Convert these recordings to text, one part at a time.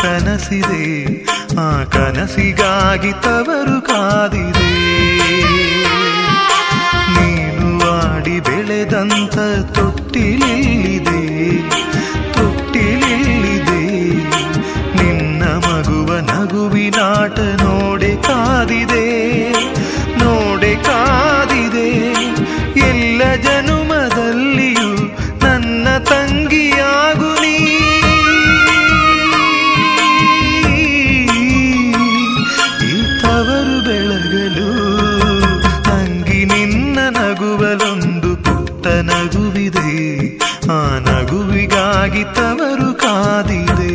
ಕನಸಿದೆ ಆ ಕನಸಿಗಾಗಿ ತವರು ಕಾದಿದೆ ನೀನು ಆಡಿ ಬೆಳೆದಂತ ತೊಟ್ಟಿಲಿದೆ ತೊಟ್ಟಿಲಿದೆ ನಿನ್ನ ಮಗುವ ನಗುವಿನಾಟ ನೋಡೆ ಕಾದಿದೆ ನೋಡೆ ಕಾದಿದೆ ಎಲ್ಲ ಜನುಮದಲ್ಲಿಯೂ ನನ್ನ ತಂಗಿಯಾಗು ನೀ ಈ ತವರು ಬೆಳಗಲು ತಂಗಿ ನಿನ್ನ ನಗುವಲೊಂದು ಪುಟ್ಟ ನಗುವಿದೆ ಆ ನಗುವಿಗಾಗಿ ತವರು ಕಾದಿದೆ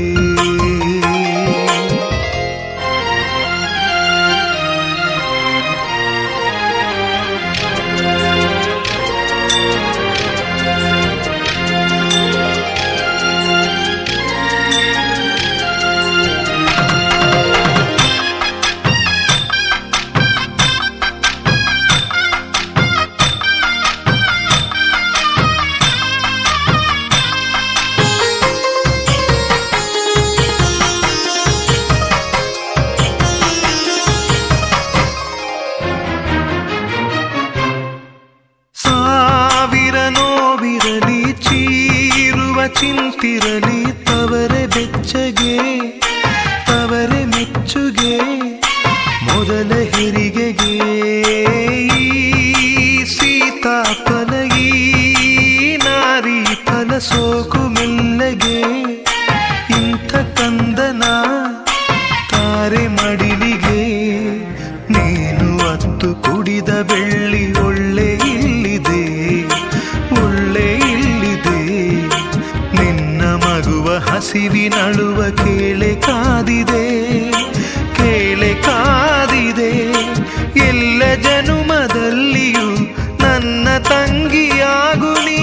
ಸಾವಿರ ನೋವಿರಲಿ ಚೀರುವ ಚಿಂತಿರಲಿ ತವರೆ ಬೆಚ್ಚಗೆ ತವರೆ ಮೆಚ್ಚುಗೆ ಮೊದಲ ಹೆರಿಗೆಗೆ ಈ ಸೀತಾಫಲ ಈ ನಾರಿ ಫಲ ಸೋಕು ಮೆಲ್ಲಗೆ ಇಂಥ ಕಂದನ ತಾರೆ ಮಡಿಲಿಗೆ ನೀನು ಅತ್ತು ಕುಡಿದ ಬೆಳ್ಳಿ ಒಳ್ಳೆ ಇಲ್ಲಿದೆ ಒಳ್ಳೆ ಇಲ್ಲಿದೆ ನಿನ್ನ ಮಗುವ ಹಸಿವಿನಳುವ ಕೇಳೆ ಕಾದಿದೆ ಕೇಳೆ ಕಾದಿದೆ ಎಲ್ಲ ಜನುಮದಲ್ಲಿಯೂ ನನ್ನ ತಂಗಿಯಾಗು ನೀ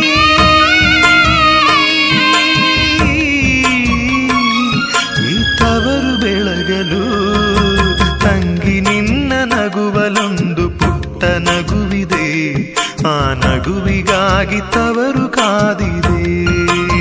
ಈ ತವರು ಬೆಳಗಲು ತಂಗಿ ನಿನ್ನ ನಗುವಲೊಂದು ಪುಟ್ಟ ನಗುವಿದೆ ಆ ನಗುವಿಗಾಗಿ ತವರು ಕಾದಿದೆ